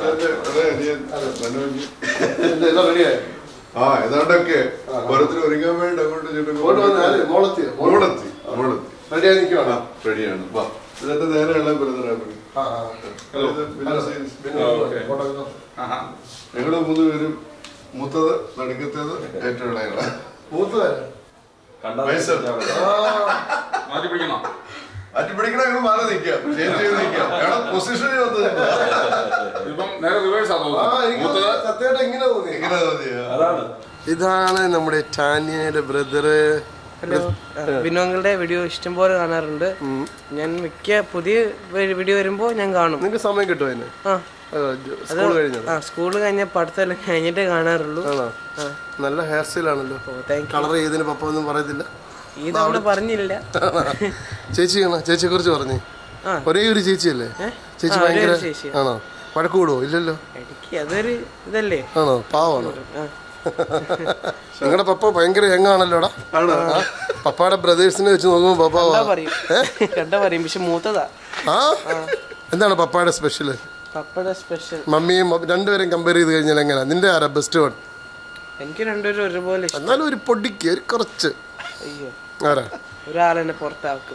എന്റെ ഇളയ അനിയൻ മനോജ്. എല്ലാം റെഡിയായി ആ ഏതാണ്ടൊക്കെ ഓരോരുത്തർ ഒരുങ്ങാൻ വേണ്ടി അങ്ങോട്ട് ഇങ്ങോട്ട് വന്ന് ആര്? മോളെത്തിയോ? മോളെത്തി മോളെത്തി റെഡിയായി നിൽക്കുവാണോ റെഡിയാണ് വാ ഇതെന്റെ നേരെയുള്ള ബ്രദറാണ് ആ ആ ഹലോ. പിന്നെ ഓക്കേ. ഫോട്ടോ ആഹാ. ഞങ്ങള് മൂന്ന് പേരും മൂത്തത് നടുക്കത്തേത് ഏറ്റവും ഇളയത് മൂത്തതാരാ? വയസ്സ് മാറ്റി പിടിക്കണോ അറ്റി പിടിക്കണ ഞങ്ങൾ മാറി നിൽക്കാം ചേഞ്ച് ചെയ്ത് നിൽക്കാം കാരണം പൊസിഷനിൽ വന്ന് നിൽക്കാം. ഇപ്പം നേരെ റിവേഴ്സ് ആ, തോന്നുന്നു എനിക്ക് മൂത്തത് സത്യമായിട്ട് ഇങ്ങനെ തോന്നി ഇങ്ങനെ തോന്നിയ അതാണ് ഇതാണ് നമ്മുടെ ടാനിയയുടെ ബ്രദറ് ഹലോ വിനോങ്ങളുടെ വീഡിയോ ഇഷ്ടം പോലെ കാണാറുണ്ട് ഞാൻ മിക്ക പുതിയ വി- വീഡിയോ വരുമ്പോൾ ഞാൻ കാണും നിങ്ങക്ക് സമയം കിട്ടുമോ അതിന് ആ സ്കൂൾ കഴിഞ്ഞത് ആ സ്കൂൾ കഴിഞ്ഞ പഠിത്തമെല്ലാം കഴിഞ്ഞിട്ടേ കാണാറുള്ളൂ ആണോ നല്ല ഹെയർ സ്റ്റൈൽ ആണല്ലോ താങ്ക് കളർ ചെയ്തതിന് പപ്പ ഒന്നും പറയത്തില്ല ഈ തവണ പറഞ്ഞില്ല ചേച്ചി ആണോ ചേച്ചിയെ കുറിച്ച് പറഞ്ഞു ആ. ഒരേ ഒരു ചേച്ചിയല്ലേ ചേച്ചി ആ, ഒരേ ഭയങ്കര ഒരു ചേച്ചിയാ. ആണോ വഴക്ക് കൂടുവോ ഇല്ലല്ലോ എനിക്ക് അതൊരു ഇതല്ലേ ആണോ പാവാണോ ആ. നിങ്ങളുടെ പപ്പ ഭയങ്കര യങ്ങാണല്ലോടാ ആ, പപ്പയുടെ ബ്രദേഴ്സിനെ വെച്ച് നോക്കുമ്പോ പപ്പ കണ്ടാ പറയും കണ്ടാ പറയും പക്ഷെ മൂത്തതാ ആ എന്താണ് പപ്പയുടെ സ്പെഷ്യല് പപ്പയുടെ സ്പെഷ്യൽ മമ്മിയും മ- രണ്ടുപേരും കമ്പയർ ചെയ്ത് കഴിഞ്ഞാൽ എങ്ങനെയാ നിന്റെ ആരാ ബെസ്റ്റ് വൺ എനിക്ക് രണ്ടുപേരും ഒരുപോലെ ഇഷ്ടം എന്നാലും ഒരു പൊടിക്ക് ഒരു കുറച്ച് അയ്യോ ആരാ ഒരാളെന്നെ പുറത്താക്കും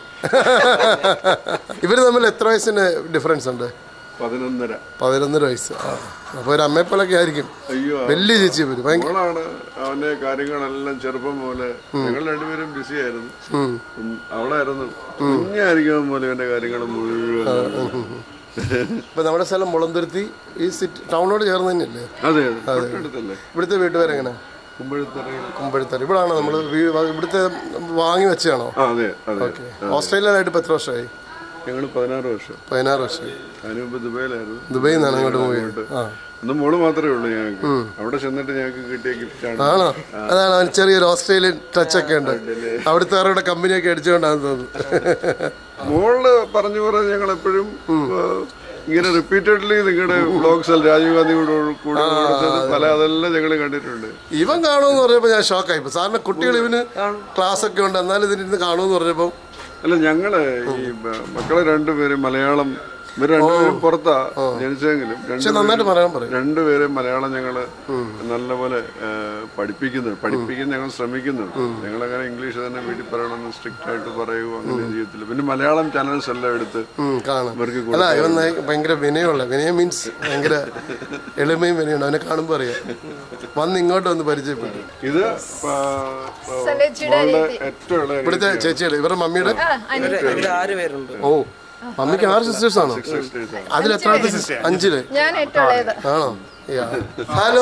ഇവര് തമ്മിൽ എത്ര വയസ്സിന് ഡിഫറൻസ് ഉണ്ട് പതിനൊന്നര പതിനൊന്നര വയസ്സ് ആ. അപ്പൊ ഒരു അമ്മയെപ്പോലൊക്കെ ആയിരിക്കും അയ്യോ വലിയ ചേച്ചി ഇവര് ഭയങ്കര മോളാണ് അവന്റെ കാര്യങ്ങളെല്ലാം ചെറുപ്പം പോലെ ഞങ്ങൾ രണ്ടുപേരും ബിസി ആയിരുന്നു ഉം. ഉം, അവളായിരുന്നു കുഞ്ഞായിരിക്കും പോലെ ഇവന്റെ കാര്യങ്ങൾ മുഴുവൻ ഇപ്പൊ നമ്മുടെ സ്ഥലം മുളന്തുരുത്തി ഈ സിറ്റി ടൗണിനോട് ചേർന്ന് തന്നെയല്ലേ അതെ അതെ തൊട്ടടുത്തല്ലേ ഇവിടുത്തെ വീട്ടുപേരെങ്ങനെ കുമ്പഴത്തറയിൽ കുമ്പഴത്തറ ഇവിടാണോ നമ്മൾ ഇവിടുത്തെ വാങ്ങി വെച്ചാണോ ആ അതെ അതെ ഓസ്ട്രേലിയയിലായിട്ട് ഇപ്പൊ എത്ര വർഷമായി ഞങ്ങൾ പതിനാറ് വർഷം പതിനാറ് വർഷമായി അതിന് മുമ്പ് ദുബൈയിലായിരുന്നു ദുബൈയിൽ നിന്നാണ് അങ്ങോട്ട് പോയത് ആ അന്ന് മോള് മാത്രമേ ഉള്ളൂ ഞങ്ങൾക്ക് അവിടെ ചെന്നിട്ട് ഞങ്ങൾക്ക് കിട്ടിയ ഗിഫ്റ്റാണ് ആണോ അതാണ് അവന് ചെറിയൊരു ഓസ്ട്രേലിയൻ ടച്ച് ഒക്കെ ഉണ്ട് അവിടുത്തെ അവരുടെ കമ്പനിയൊക്കെ അടിച്ചുകൊണ്ടാന്ന് തോന്നുന്നു മോള് പറഞ്ഞു പറഞ്ഞ് ഞങ്ങൾ എപ്പോഴും ഇങ്ങനെ റിപ്പീറ്റഡ്ലി നിങ്ങളുടെ വ്ളോഗ്സ് രാജീവ് ഗാന്ധി കൂടെ കൂടെ കൊടുത്തത് പല അതെല്ലാം ഞങ്ങൾ കണ്ടിട്ടുണ്ട് ഇവൻ കാണുമെന്ന് പറഞ്ഞപ്പോ ഞാൻ ഷോക്കായി ഇപ്പൊ സാറിന് കുട്ടികൾ ഇവന് ക്ലാസ് ഒക്കെ ഉണ്ട് എന്നാലും ഇതിന് കാണുമെന്ന് പറഞ്ഞപ്പോ അല്ല ഞങ്ങള് ഈ മ- മക്കളെ രണ്ടുപേരും മലയാളം ഇവർ രണ്ടുപേരും പുറത്താ ജനിച്ചെങ്കിലും പക്ഷെ നന്നായിട്ട് പറയാൻ പറയും രണ്ടുപേരും മലയാളം ഞങ്ങള് നല്ലപോലെ ആ, പഠിപ്പിക്കുന്നുണ്ട് പഠിപ്പിക്കാൻ ഞങ്ങൾ ശ്രമിക്കുന്നുണ്ട് ഞങ്ങൾ അങ്ങനെ ഇംഗ്ലീഷ് തന്നെ വീട്ടിൽ പറയണമെന്ന് സ്ട്രിക്റ്റ് ആയിട്ട് പറയുകയോ അങ്ങനെ ചെയ്യത്തില്ല പിന്നെ മലയാളം ചാനൽസ് എല്ലാം എടുത്ത് ഉം, കാണാം ഇവർക്ക് അല്ല ഇവൻ നയ- ഭയങ്കര വിനയമുള്ള വിനയം മീൻസ് ഭയങ്കര എളിമയും വിനയുണ്ട് അവനെ കാണുമ്പോ അറിയാം വന്ന് ഇങ്ങോട്ട് വന്ന് പരിചയപ്പെട്ടു ഇത് പ- പ- മോളുടെ ഏറ്റവും ഇളയ ഇവിടുത്തെ ചേച്ചിയുടെ ഇവരുടെ മമ്മിയുടെ ഇവിടെ ഇവിടെ ആറ് പേരുണ്ട് ഓ മമ്മിക്ക് ആറ് സിസ്റ്റേഴ്സ് ആണോ sisters ആണ്. അതിൽ എത്രാമത്തെ സിസ്റ്റർ അഞ്ചില് ഞാൻ ഏറ്റവും ആണോ ഹലോ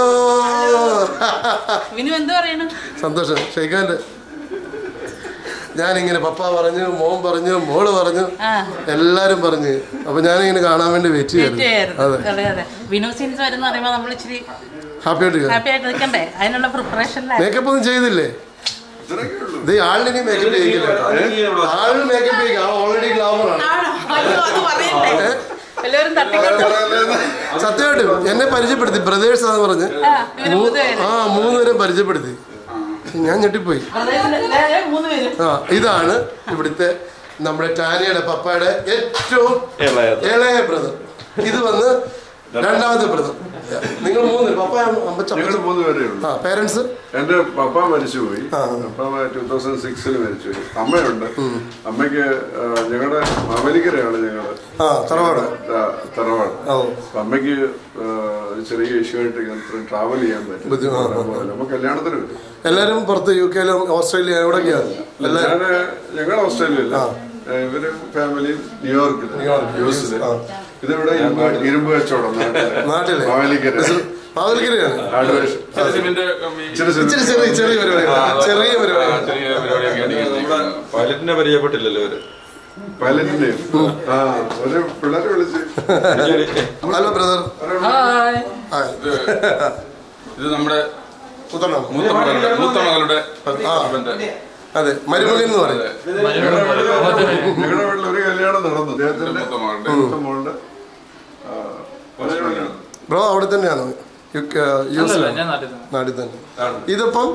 വിനു എന്ത് പറയണു സന്തോഷം ഷെയ്ഖാന്റെ ഞാനിങ്ങനെ പപ്പ പറഞ്ഞു മോൻ പറഞ്ഞു മോള് പറഞ്ഞു ആ എല്ലാരും പറഞ്ഞു അപ്പൊ ഞാനിങ്ങനെ കാണാൻ വേണ്ടി വെയിറ്റ് ചെയ്യായിരുന്നു തീർച്ചയായിരുന്നു അതെ അതെ വിനു സീൻസ് വരുന്ന പറയുമ്പോ നമ്മൾ ഇച്ചിരി ഹാപ്പി ആയിട്ട് ഹാപ്പി ആയിട്ട് നിൽക്കണ്ടേ അതിനുള്ള പ്രിപ്പറേഷനിലായി മേക്കപ്പ് ഒന്നും ചെയ്തില്ലേ ഇത്രയൊക്കെ ഉള്ളൂ ഇത് ആളിനി മേക്കപ്പ് ചെയ്യിക്കില്ല ആളിന് മേക്കപ്പ് ചെയ്യിക്കാം ഓൾറെഡി ഗ്ലാമർ ആണ് ആണോ അയ്യോ അത് പറയണ്ടേ എല്ലാവരും തട്ടിക്കൊണ്ട് സത്യമായിട്ടും എന്നെ പരിചയപ്പെടുത്തി ബ്രദേഴ്സ് ആന്ന് പറഞ്ഞ് ഇവര് മൂന്ന് പേര് ആ മൂന്നുപേരെ പരിചയപ്പെടുത്തി ഞാൻ ഞെട്ടിപ്പോയി പ്രദേശത്ത് ദേ, ദേ, മൂന്ന് പേര് ആ ഇതാണ് ഇവിടുത്തെ നമ്മുടെ ടാനിയുടെ പപ്പയുടെ ഏറ്റവും ഇളയത്. ഇളയ ബ്രദർ ഇത് വന്ന് രണ്ടാമത്തെ ബ്രദർ നിങ്ങൾ മൂന്ന് പപ്പ അമ്മച്ച ഞങ്ങൾ മൂന്ന് പേരേ ഉള്ളൂ ആ പേരൻസ് എന്റെ പപ്പ മരിച്ചുപോയി പപ്പ ടൂ തൗസൻഡ് സിക്സിൽ മരിച്ചുപോയി അമ്മയുണ്ട് അമ്മയ്ക്ക് ഞങ്ങളുടെ മാവേലിക്കരയാണ് ഞങ്ങള് ആ തറവാട് ആ, തറവാട് ഓ അപ്പൊ അമ്മയ്ക്ക് ആ, ഒരു ചെറിയ ഇഷ്യൂ ആയിട്ട് ഇങ്ങനെ ട്രാവൽ ചെയ്യാൻ പറ്റും ബുദ്ധിമുട്ട്, ആ, ആ. അപ്പൊ കല്യാണത്തിന് വരും എല്ലാരും പുറത്ത് യു കെയിലും ഓസ്ട്രേലിയ എവിടെയൊക്കെയാണ് എല്ലാരും ഞാന് ഞങ്ങൾ ഓസ്ട്രേലിയയില്ല ഇവര് ഫാമിലി ന്യൂയോർക്കിൽ ന്യൂസില് ഇതിവിടെ ഇരുമ്പ് ഇരുമ്പ് കച്ചവടം നാട്ടില്. നാട്ടിലെ മാവേലിക്കര മാവേലിക്കരയാണ് ഹാർഡ്വെയർ സിമെന്റ് ഇച്ചിരി ചെറിയ- ഇച്ചിരി ചെറിയ ചെറിയ പരിപാടി ചെറിയ പരിപാടി ചെറിയ പരിപാടിയൊക്കെയാണ് നമ്മുടെ പൈലറ്റിനെ പരിചയപ്പെട്ടില്ലല്ലോ ഇവര് പൈലറ്റിന്റെ ആ ഒരു പിള്ളേരെ വിളിച്ച് ഹലോ ബ്രദർ ഹായ് ഹായ് ഇത് നമ്മുടെ കുത്തണം മൂത്ത മകളുടെ മൂത്ത മകളുടെ husband. അതെ മരുമകൻ എന്ന് പറയും ഞങ്ങളുടെ വീട്ടില് ഞങ്ങളുടെ വീട്ടിൽ ഒരു കല്യാണം നടന്നു അദ്ദേഹത്തിന്റെ മൂത്ത മകളുടെ മൂത്ത മോളുടെ ആ, ഒരു കല്യാണം. ബ്രോ അവിടെ തന്നെയാണോ യു കെ യു എസ് നാട്ടിൽ തന്നെ ഇതിപ്പം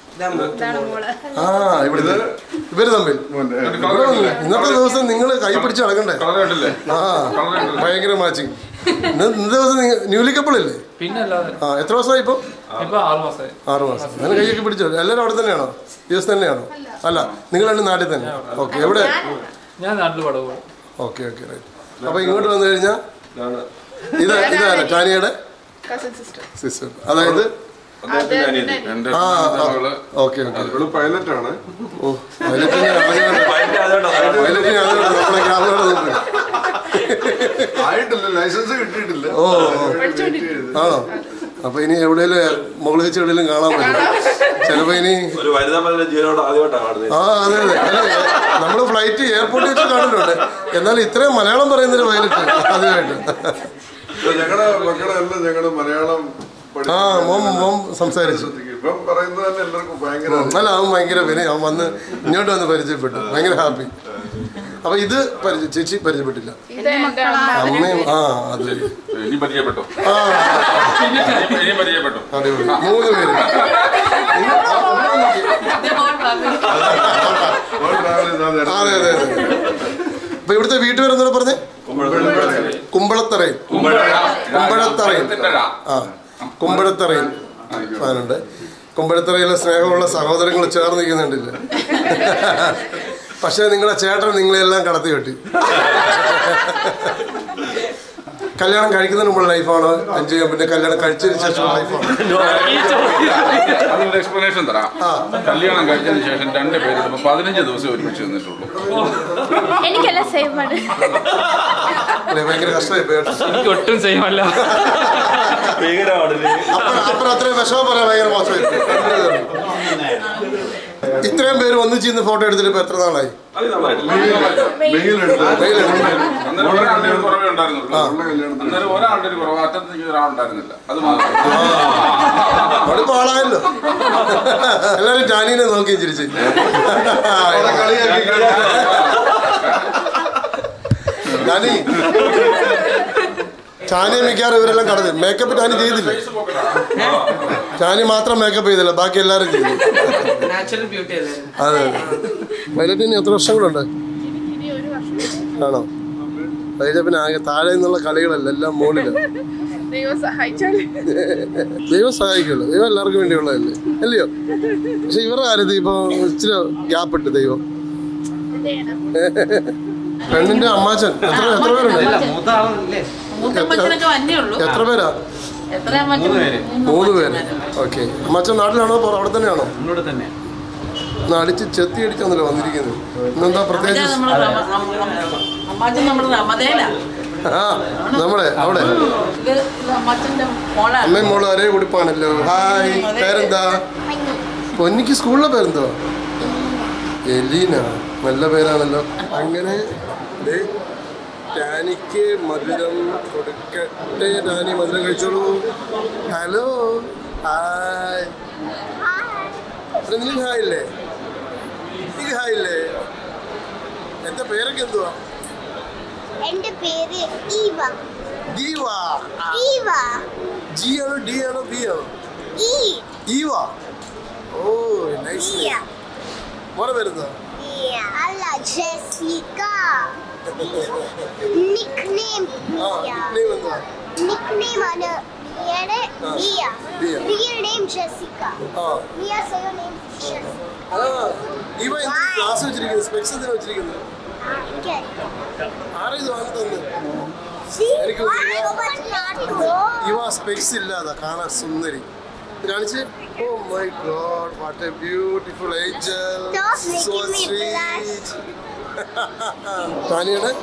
ആ ഇവിടുത്തെ ഇവര് തമ്മിൽ മോന്റെ ഇവിടെ വന്നു. ഇന്നത്തെ ദിവസം നിങ്ങൾ കൈ പിടിച്ച് നടക്കണ്ടേ കളർ കണ്ടില്ലേ ആ ഭയങ്കര മാച്ചിങ് ഇന്ന് ഇന്ന് ദിവസം ന്യൂലി കപ്പിളില്ലേ പിന്നെ അല്ലാതെ ആ എത്ര മാസമായി ഇപ്പോൾ ഇപ്പൊ ആറ് മാസമായി ആറ് മാസം അങ്ങനെ കൈയൊക്കെ പിടിച്ചോ എല്ലാവരും അവിടെ തന്നെയാണോ യു എസ് തന്നെയാണോ അല്ല നിങ്ങൾ രണ്ട് നാട്ടിൽ തന്നെ ഓക്കെ എവിടെ ഞാൻ നാട്ടിൽ പടവ് പോകും ഓക്കെ ഓക്കെ റൈറ്റ് അപ്പോൾ ഇങ്ങോട്ട് വന്നു കഴിഞ്ഞാൽ ഇത് ഇതാണ് ടാനിയുടെ കസിൻ സിസ്റ്റർ സിസ്റ്റർ അതായത് അദ്ദേഹത്തിന്റെ അനിയത്തി എന്റെ ആ മകള് ഓക്കെ ഓക്കെ ഇവള് പൈലറ്റാണ് ഓ പൈലറ്റിനെ ഭയങ്കര അതുകൊണ്ടാ. പൈലറ്റിനെ അതുകൊണ്ട് നമ്മുടെ ക്യാമറ നോക്കി ആയിട്ടില്ല ലൈസൻസ് കിട്ടിയിട്ടില്ല ഓ ഓ. ആണോ അപ്പൊ ഇനി എവിടെയെങ്കിലും മുകളിൽ വെച്ച് എവിടെയെങ്കിലും കാണാൻ പറ്റും ചിലപ്പോ ഇനി ഒരു വനിതാ മകളുടെ ജീവനോട് ആദ്യമായിട്ടാണ് കാണുന്നത് ആ അതെ അതെ അല്ല നമ്മൾ ഫ്ലൈറ്റ് എയർപോർട്ടിൽ വെച്ച് കണ്ടിട്ടുണ്ട് എന്നാൽ ഇത്രയും മലയാളം പറയുന്നൊരു പൈലറ്റ് ആദ്യമായിട്ട് ഞങ്ങളുടെ മക്കളെല്ലാം ഞങ്ങളുടെ മലയാളം ആ മോം മോം സംസാരിച്ചു ശ്രദ്ധിക്കും ഇപ്പം പറയുന്നത് തന്നെ എല്ലാവർക്കും ഭയങ്കര അല്ല അവൻ ഭയങ്കര വിനയ അവൻ വന്ന് ഇങ്ങോട്ട് വന്ന് പരിചയപ്പെട്ടു ഭയങ്കര ഹാപ്പി അപ്പൊ ഇത് പരിചയ ചേച്ചി പരിചയപ്പെട്ടില്ല ഇത് എന്റെ അമ്മ അമ്മയും ആ അത് ഇനി പരിചയപ്പെട്ടു ആ ഇനി- ഇനി പരിചയപ്പെട്ടു അടിപൊളി മൂന്ന് പേര് ഓൾ ട്രാവൽ ചെയ്താൽ അതെ അതെ അതെ അപ്പൊ ഇവിടുത്തെ വീട്ടുപേരെന്താ പറഞ്ഞേ കുമ്പളത്തറയിൽ കുമ്പഴത്തറയിൽ ആ കുമ്പഴത്തറയിൽ ഫാനുണ്ട് കുമ്പഴത്തറയിലെ സ്നേഹമുള്ള സഹോദരങ്ങൾ ചേർന്ന് നിൽക്കുന്നുണ്ടില്ല പക്ഷേ നിങ്ങളെ ചേട്ടൻ നിങ്ങളെല്ലാം കടത്തി വെട്ടി കല്യാണം കഴിക്കുന്നതിന് മുമ്പുള്ള ലൈഫാണോ എൻജോയ് ചെയ്യാൻ പിന്നെ കല്യാണം കഴിച്ചതിന് ശേഷമുള്ള ലൈഫാണോ അതിന്റെ എക്സ്പ്ലനേഷൻ തരാം കല്യാണം കഴിച്ചതിന് ശേഷം രണ്ട് പേരിടുമ്പോ പതിനഞ്ച് ദിവസം ഒരുമിച്ച് നിന്നിട്ടുള്ളൂ എനിക്കെല്ലാം സെയിം ആണ് അല്ലേ ഭയങ്കര കഷ്ടമായി പോയി കേട്ടോ. എനിക്ക് ഒട്ടും സെയിം അല്ല ഭീകരമാണ് ഇത്. അപ്പുറം അപ്പുറം അത്രയും വിഷമം പറയാൻ ഭയങ്കര മോശമായി ഇത്രയും പേര് ഒന്നിച്ച് ഇന്ന് ഫോട്ടോ എടുത്തിട്ട് ഇപ്പൊ എത്ര നാളായി അത് നന്നായിട്ടില്ല മെയിലെടുത്ത് അന്നേരം ഒരാളുടെ ഒരു കുറവേ ഉണ്ടായിരുന്നുള്ളൂ ഉള്ള കല്യാണത്തിന് അന്നേരം ഒരാളുടെ ഒരു കുറവ് അറ്റത്ത് നിൽക്കുന്ന ഒരാളുണ്ടായിരുന്നില്ല അത് മാത്രം അവിടെ ഇപ്പൊ ആളായല്ലോ എല്ലാരും ജാനീനെ നോക്കി ചിരിച്ച് അവളെ കളിയാക്കി ജാനി ചാനി മിക്കാറും ഇവരെല്ലാം കടന്നു മേക്കപ്പ് ചാനി ചെയ്തില്ല ചാനി മാത്രം മേക്കപ്പ് ചെയ്തില്ല ബാക്കി എല്ലാരും ചെയ്തു നാച്ചുറൽ ബ്യൂട്ടി അല്ലേ അതെ പൈലറ്റിന് എത്ര വർഷം കൂടെ ഉണ്ട് ആണോ പൈലപ്പിന് ആകെ താഴെ നിന്നുള്ള കളികളല്ല എല്ലാം മുകളിലാണ് ദൈവം സഹായിച്ചാല് ദൈവം സഹായിക്കുമല്ലോ ദൈവം എല്ലാവർക്കും വേണ്ടിയുള്ളതല്ലേ അല്ലയോ പക്ഷെ ഇവരുടെ കാര്യത്തിൽ ഇപ്പൊ ഇച്ചിരി ഗ്യാപ്പ് ഇട്ട് ദൈവം പെണ്ണിന്റെ അമ്മാച്ചൻ എത്ര എത്ര പേരുണ്ട് മൂത്താളല്ലേ മൂത്തമ്മച്ചനൊക്കെ വന്നേ ഉള്ളൂ എത്ര പേരാ എത്ര അമ്മച്ചൻ മൂന്ന് പേര് ഓക്കെ അമ്മാച്ചൻ നാട്ടിലാണോ പുറ- അവിടെ തന്നെയാണോ ഇവിടെ തന്നെ ഇന്ന് അടിച്ച് ചെത്തി അടിച്ചാന്നല്ലോ വന്നിരിക്കുന്നത് ഇന്നെന്താ പ്രത്യേകിച്ച് അമ്മാച്ചൻ നമ്മുടെ റമതേല ആ നമ്മളെ അവിടെ ഇത് ഇത് അമ്മാച്ചന്റെ മോളാണ് അമ്മയും മോളും ഒരേ കുടിപ്പാണല്ലോ ഹായ് പേരെന്താ പൊന്നിക്ക് സ്കൂളിലെ പേരെന്തോ എലീന നല്ല പേരാണല്ലോ അങ്ങനെ ദേ, ടാനിക്ക് മധുരം കൊടുക്കട്ടെ ടാനി മധുരം കഴിച്ചോളൂ ഹലോ ഹായ് അല്ല, നിനക്ക് ഹായ് ഇല്ലേ നിനക്ക് ഹായ് ഇല്ലേ എന്റെ പേരൊക്കെ എന്തുവാ എന്റെ പേര് ഈവ ദീവ ഈവ ജി ആണോ ഡി ആണോ ബി ആണോ ഈ ഈവ ഓ നൈസ് ഇയ മോനെ പേരെന്താ ഇയ അല്ല ജെസിക്ക നിക്നെയിം ആ nickname എന്തുവാ നിക്നെയിം ആണ് മിയയുടെ Mia Mia. Real name Jessica ആ മിയ സയോ നെയിം ജെസിക്ക ആ ഇവ എന്ത് ക്ലാസ് വെച്ചിരിക്കുന്നത് സ്പെക്സ് എന്തിനാ വെച്ചിരിക്കുന്നത് ആരാ ഇത് വാങ്ങി തന്നെ എനിക്ക് ഇവ സ്പെക്സ് ഇല്ലാതെ കാണാൻ സുന്ദരി ഇത് കാണിച്ച് oh my god what a beautiful angel Stop so making me sweet താനിയുടെ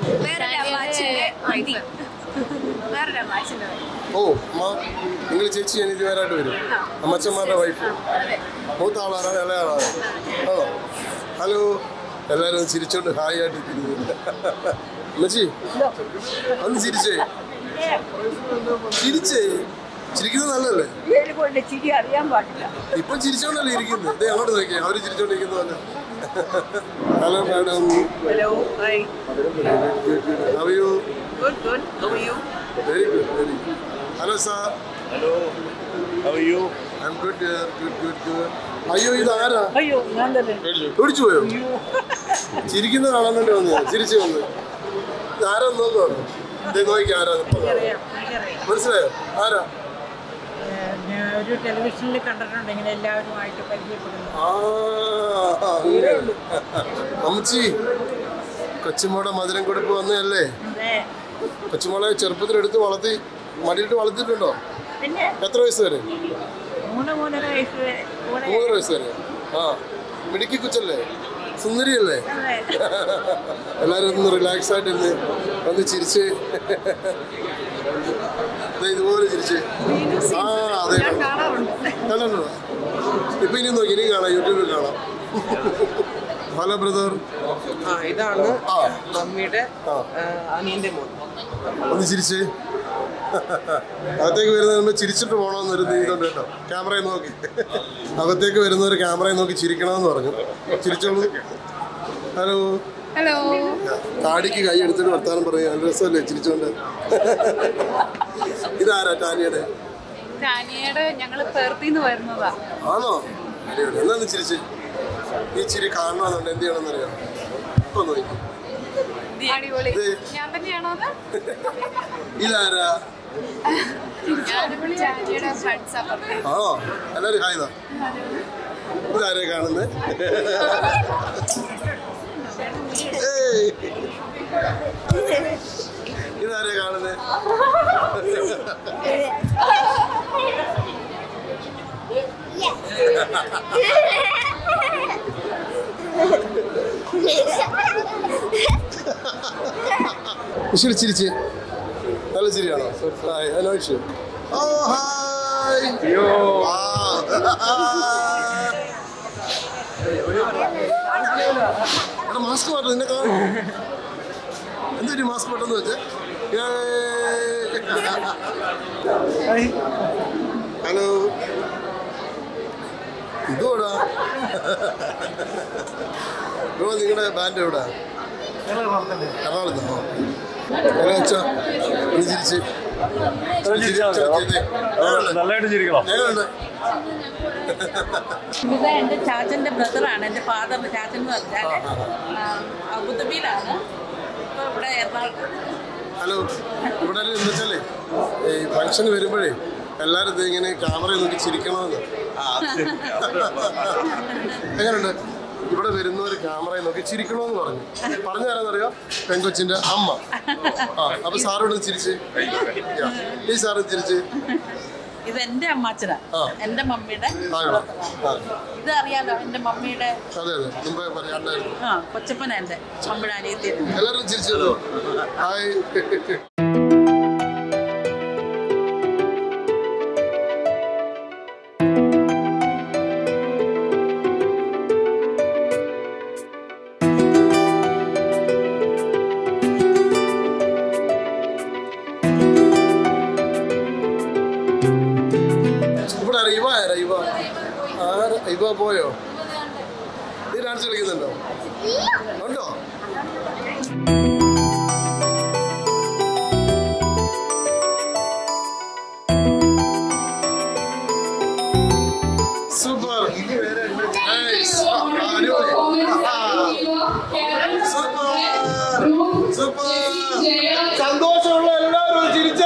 ഓ അമ്മ നിങ്ങൾ ചേച്ചി അനിയത്തിമാരായിട്ട് വരും അമ്മച്ചന്മാരുടെ വൈഫ് മൂത്ത ആളാണോ ഇളയാളാണോ ആണോ ഹലോ എല്ലാവരും ഒന്ന് ചിരിച്ചോണ്ട് ഹായ് ആയിട്ട് ഇരിക്കുന്നു അമ്മച്ചി ഒന്ന് ചിരിച്ചേ ചിരിച്ചേ ചിരിക്കുന്നത് നല്ലല്ലേ ചിരി അറിയാൻ പാടില്ല ഇപ്പം ചിരിച്ചോണ്ടല്ലേ ഇരിക്കുന്നത് ഇതേ അങ്ങോട്ട് നോക്കിയേ അവര് ചിരിച്ചോണ്ടിരിക്കുന്നു പോലെ hello madam hello hi how you good good how are you very good very good hello sir How are you? I am good good good good അയ്യോ ഇത് ആരാ അയ്യോ ഞാൻ തന്നെ ഓടിച്ചു പോയോ ചിരിക്കുന്ന കാണാൻ വേണ്ടി വന്നു ചിരിച്ചു വന്നു ഇത് ആരാ നോക്കുവാണ് ദേ നോക്കി ആരാ ഇപ്പൊ കാണാം. മനസ്സിലായോ ആരാ ഞാൻ ഒരു ടെലിവിഷനിൽ കണ്ടിട്ടുണ്ട് ഇങ്ങനെ എല്ലാവരുമായിട്ട് പരിചയപ്പെടുന്നു ആ അങ്ങനെയുണ്ട്. അമ്മച്ചി കൊച്ചുമോടെ മധുരം കൊടുപ്പ് വന്നതല്ലേ അതെ കൊച്ചുമോളെ ചെറുപ്പത്തിലെടുത്ത് വളർത്തി മടിയിട്ട് വളർത്തിയിട്ടുണ്ടോ പിന്നെ എത്ര വയസ്സ് വരെ മൂന്ന് മൂന്നര വയസ്സ് വരെ കൂടെ മൂന്നര വയസ്സ് വരെ ആ മിടുക്കി കൊച്ചല്ലേ സുന്ദരിയല്ലേ അതെ. എല്ലാവരും ഒന്ന് റിലാക്സ് ആയിട്ടിരുന്ന് ഒന്ന് ചിരിച്ച് ദേ ഇതുപോലെ ചിരിച്ച് ആ അതെ ഞാൻ കാണാറുണ്ട് കണ്ടോ ഇപ്പൊ ഇനി നോക്കി ഇനി കാണാം യൂട്യൂബിൽ കാണാം ഹലോ ബ്രദർ ആ ഇതാണ് ആ മമ്മിയുടെ ആ. ആ, അനിയന്റെ മോൻ ഒന്ന് ചിരിച്ച് അകത്തേക്ക് വരുന്നതിന് മുമ്പ് ചിരിച്ചിട്ട് പോകണമെന്നൊരു ഇതുണ്ട് കേട്ടോ ക്യാമറയെ നോക്കി അകത്തേക്ക് വരുന്നവർ ക്യാമറയെ നോക്കി ചിരിക്കണമെന്ന് പറഞ്ഞു ചിരിച്ചോളൂ ഹലോ ഹലോ താടിക്ക് കൈ എടുത്തിട്ട് വർത്താനം പറയും നല്ല രസമല്ലേ ചിരിച്ചോണ്ട് ഇതാരാ ടാനിയുടെ ടാനിയുടെ ഞങ്ങള് പെർത്തിന്ന് വരുന്നതാ ആണോ അടിപൊളി എന്നാന്ന് ചിരിച്ച് ഈ ചിരി കാണണമെന്നുണ്ട് എന്ത് ചെയ്യണമെന്നറിയാം ഇപ്പൊ നോക്കി അടിപൊളി ഇത്. ഞാൻ തന്നെയാണോ അത് ഇതാരാ ഞാനിവിടെ ടാനിയുടെ ഫ്രണ്ട്സാ പറഞ്ഞത് ആണോ എല്ലാവരും ഹായതാ ഇതാരെ കാണുന്നത് ഇതാരെ കാണുന്നത് ശരി ചിരിച്ച് നല്ല ചിരിയാണോ ഹായ് അനോഷ് ഓ ഹായ് ആ. എടാ മാസ്ക് മാറ്റം നിന്നെ കാണും എന്തൊരു മാസ്ക് പെട്ടെന്ന് വെച്ചേ ഹലോ ഇതോടാ ബ്രോ നിങ്ങളുടെ ബാൻഡ് എവിടാ എറണാകുളത്തോ ഹലോ അച്ഛാ ഒന്ന് ചിരിച്ച് ഒന്ന് ചിരിച്ച് ചിരിച്ച്. എങ്ങനെയുണ്ട്? നല്ലതായിട്ട് ചിരിക്കണം എങ്ങനെയുണ്ട്? ഇത് എൻ്റെ ചാച്ചൻ്റെ ബ്രദറാണ് എൻ്റെ ഫാദറിൻ്റെ ചാച്ചൻ എന്ന് പറഞ്ഞാൽ അബുദാബിയിലാണ് ഇപ്പോൾ ഇവിടെ എറണാകുളം ഹലോ ഇവിടെ എന്താ വെച്ചാലേ ഈ ഫംഗ്ഷൻ വരുമ്പോഴേ എല്ലാവരും ഇത് ഇങ്ങനെ ക്യാമറ നോക്കി ചിരിക്കണമെന്ന് എങ്ങനെയുണ്ട് ഇവിടെ വരുന്നവർ ക്യാമറയെ നോക്കി ചിരിക്കണമെന്ന് പറഞ്ഞു പറഞ്ഞു തരാന്നറിയോ പെങ്കൊച്ചിന്റെ അമ്മ ആ അപ്പൊ സാറോട് ചിരിച്ച് യാ. ഈ സാറ് ചിരിച്ച് ഇത് എൻ്റെ അമ്മാച്ചനാ ആ. എൻ്റെ മമ്മിയുടെ ആ ആ ഇത് അറിയാലോ എൻ്റെ മമ്മിയുടെ അതെ അതെ മുമ്പേ പറയാണ്ടായിരുന്നു ആ കൊച്ചപ്പന എൻ്റെ മമ്മിയുടെ അനിയത്തി എല്ലാവരും ചിരിച്ചല്ലോ ഹായ് ഇവിടെ ആരാ? ഇവ ആരാ ഇവ ആരാ ഇവ പോയോ നീ ഡാൻസ് കളിക്കുന്നുണ്ടോ ഉണ്ടോ സൂപ്പർ നൈസ് അടിപൊളി സൂപ്പർ സൂപ്പർ സന്തോഷമുള്ള എല്ലാവരും ചിരിച്ചേ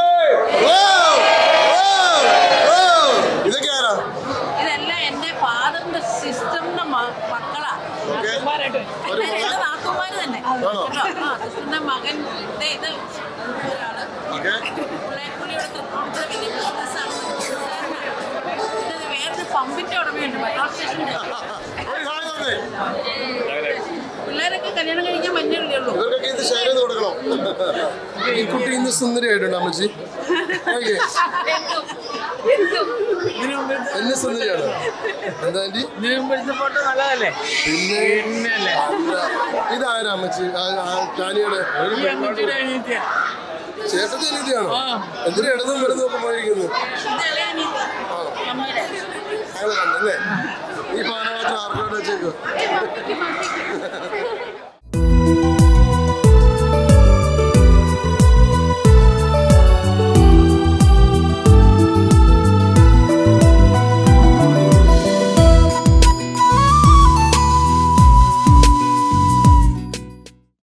ഇതൊക്കെ ആരാ ഇതെല്ലാം എൻ്റെ ഫാദറിന്റെ സിസ്റ്ററിന്റെ മക്കളാ ഓക്കേ. നാത്തുമാരായിട്ട് ഒരു അല്ല, മകൻ? എൻ്റെ നാത്തുമാര് തന്നെ ആണോ? കേട്ടോ? ആ സിസ്റ്ററിന്റെ മകൻ ദേ ഇത് ഒരാള് ഓക്കെ പുള്ളിയുടെ ഇവിടെ തൃപ്പൂണിത്തുറ വലിയ ബിസിനസ്സാണ് ഇത് വേറൊരു പമ്പിന്റെ ഉടമയുണ്ട് പെട്രോൾ സ്റ്റേഷന്റെ ഒരു ഹായ് തന്നെ പിള്ളേരൊക്കെ കല്യാണം കഴിക്കാൻ മഞ്ഞുള്ളേ ഉള്ളൂ ഇവർക്കൊക്കെ ഇത് ഷെയർ ചെയ്ത് കൊടുക്കണം ഈ കുട്ടി ഇന്ന് സുന്ദരിയായിട്ടുണ്ട് അമ്മച്ചി ഓക്കെ എന്നെ സുന്ദരിയാണ് എന്താ ആന്റി ഫോട്ടോ നല്ലതല്ലേ പിന്നെ അല്ല. ഇതാരാ അമ്മച്ചി ആ- ആ ടാനിയുടെ ചേട്ടത്തി അനീതിയാണോ എന്തിനാ ഇടതും വലതും ഒക്കെ പോയിരിക്കുന്നത് ഞങ്ങൾ കണ്ടല്ലേ ഈ പാനപാത്രം ആർക്കോട്ട് വെച്ചേക്കോ